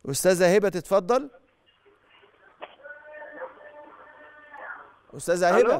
استاذه هبه تتفضل استاذه ألو؟ هبه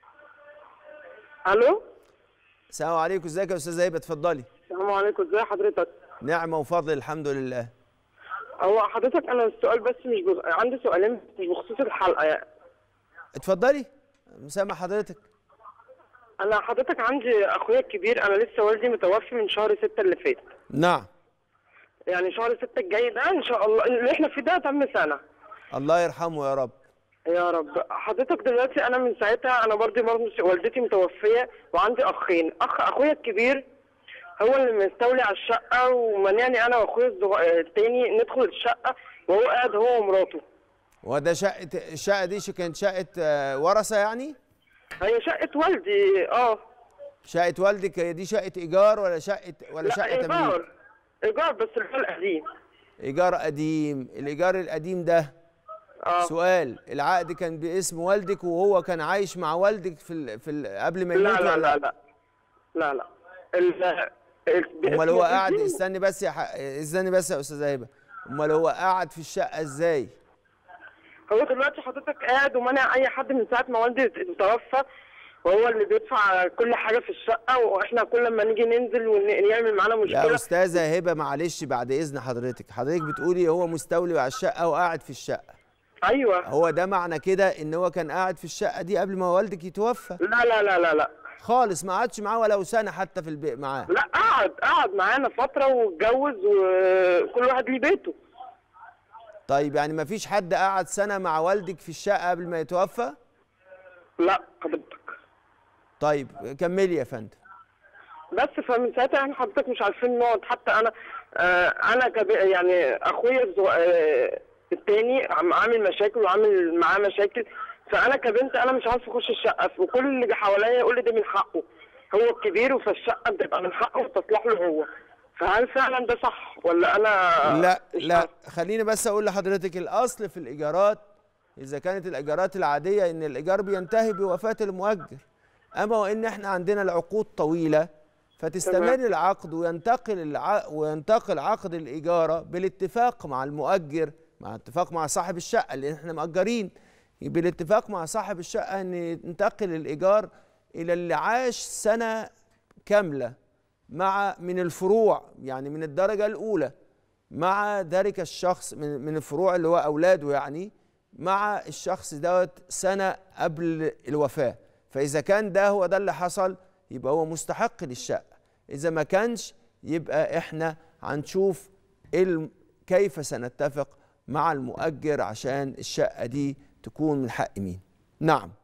الو السلام عليكم ازيك يا استاذه هبه اتفضلي السلام عليكم ازي حضرتك نعمه وفضل الحمد لله هو حضرتك انا السؤال بس مش بخ... عندي سؤالين مش بخصوص الحلقه يعني اتفضلي مسامح حضرتك انا حضرتك عندي اخويا الكبير انا لسه والدي متوفي من شهر ستة اللي فات نعم يعني شهر ستة الجاي ده ان شاء الله اللي احنا فيه ده تم سنه الله يرحمه يا رب يا رب حضرتك دلوقتي انا من ساعتها انا برضه برضه والدتي متوفيه وعندي اخين اخ اخويا الكبير هو اللي مستولي على الشقه ومنعني انا واخويا الصغ- التاني ندخل الشقه وهو قاعد هو ومراته وده شقه الشقه دي ش- كانت شقه آه، ورثه يعني هي شقه والدي اه شقه والدك هي دي شقه ايجار ولا شقه ولا لا شقه تمليك ايجار ايجار بس الحال قديم ايجار قديم الايجار القديم ده اه سؤال العقد كان باسم والدك وهو كان عايش مع والدك في ال في ال قبل ما لا يموت لا ولا لا لا لا لا ال ال- امال هو باسم قاعد والدي- استني بس يا ح... استني بس يا استاذه هبه امال هو قاعد في الشقه ازاي هو دلوقتي حضرتك قاعد ومنع اي حد من ساعه ما والدي توفى وهو اللي بيدفع كل حاجه في الشقه واحنا كل ما نيجي ننزل ونعمل معانا يا مشكله استاذه هبه معلش بعد اذن حضرتك حضرتك بتقولي هو مستولي على الشقه وقاعد في الشقه ايوه هو ده معنى كده ان هو كان قاعد في الشقه دي قبل ما والدك يتوفى لا لا لا لا لا خالص ما قعدش معاه ولو سنه حتى في البيت معاه لا قعد قعد معانا فتره واتجوز وكل واحد ليه بيته طيب يعني ما فيش حد قعد سنه مع والدك في الشقه قبل ما يتوفى لا حضرتك طيب كملي يا فندم بس فمن ساعتها احنا حضرتك مش عارفين نقعد حتى انا آه انا كب... يعني اخويا الزو... آه التاني عم عامل مشاكل وعامل معاه مشاكل فانا كبنت انا مش عارفه اخش الشقه وكل اللي حواليا يقول لي ده من حقه هو الكبير فالشقه بتبقى من حقه وتصلح له هو فهل فعلا ده صح ولا انا لا مش لا عارفة؟ خليني بس اقول لحضرتك الاصل في الايجارات اذا كانت الايجارات العاديه ان الايجار بينتهي بوفاه المؤجر اما وان احنا عندنا العقود طويله فتستمر تمام. العقد وينتقل الع... وينتقل عقد الاجاره بالاتفاق مع المؤجر مع اتفاق مع صاحب الشقه اللي احنا مأجرين بالاتفاق مع صاحب الشقه ان ينتقل الايجار الى اللي عاش سنه كامله مع من الفروع يعني من الدرجه الاولى مع ذلك الشخص من من الفروع اللي هو اولاده يعني مع الشخص دوت سنه قبل الوفاه فاذا كان ده هو ده اللي حصل يبقى هو مستحق للشقه اذا ما كانش يبقى احنا هنشوف إيه الم- كيف سنتفق مع المؤجر عشان الشقه دي تكون من حق مين نعم